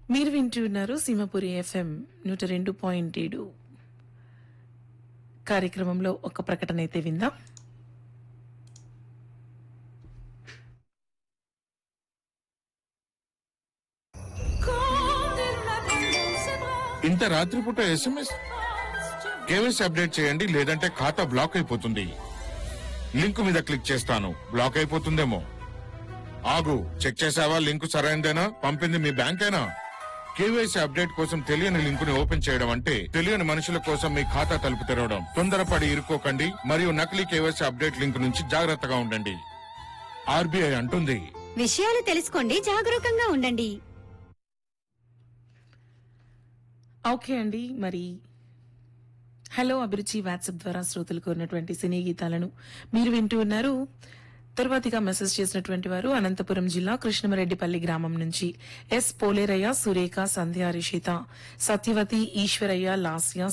మీరు వింటున్నారు సీమపురి ఎఫ్ఎం నూట రెండు పాయింట్ ఏడు కార్యక్రమంలో ఒక ప్రకటన అయితే విందాం ఇంత రాత్రిపూట ఎస్ఎంఎస్ కేవైసీ అప్డేట్ చేయండి లేదంటే ఖాతా బ్లాక్ అయిపోతుంది లింక్ మీద క్లిక్ చేస్తాను బ్లాక్ అయిపోతుందేమో ఆగు చెక్ చేసావా లింక్ సరైనదేనా పంపింది మీ బ్యాంకేనా కేవైసీ అప్డేట్ కోసం తెలియని లింక్ ని ఓపెన్ చేయడం అంటే తెలియని మనుషుల కోసం మీ ఖాతా తలుపు తెరవడం తొందరపడి ఇరుక్కోకండి మరియు నకిలీ కేవైసీ అప్డేట్ లింక్ నుంచి జాగ్రత్తగా ఉండండి ఆర్బీఐ అంటుంది విషయాలు తెలుసుకోండి జాగరూకంగా ఉండండి ఓకే అండి మరి హలో అభిరుచి వాట్సాప్ ద్వారా శ్రోతలు కోరినటువంటి సినీ గీతాలను మీరు వింటూ ఉన్నారు తర్వాతిగా మెసేజ్ చేసినటువంటి వారు అనంతపురం జిల్లా కృష్ణమరెడ్డిపల్లి గ్రామం నుంచి ఎస్ పోలేరయ్య సురేఖ సంధ్య రిషిత సత్యవతి ఈశ్వరయ్య లాస్య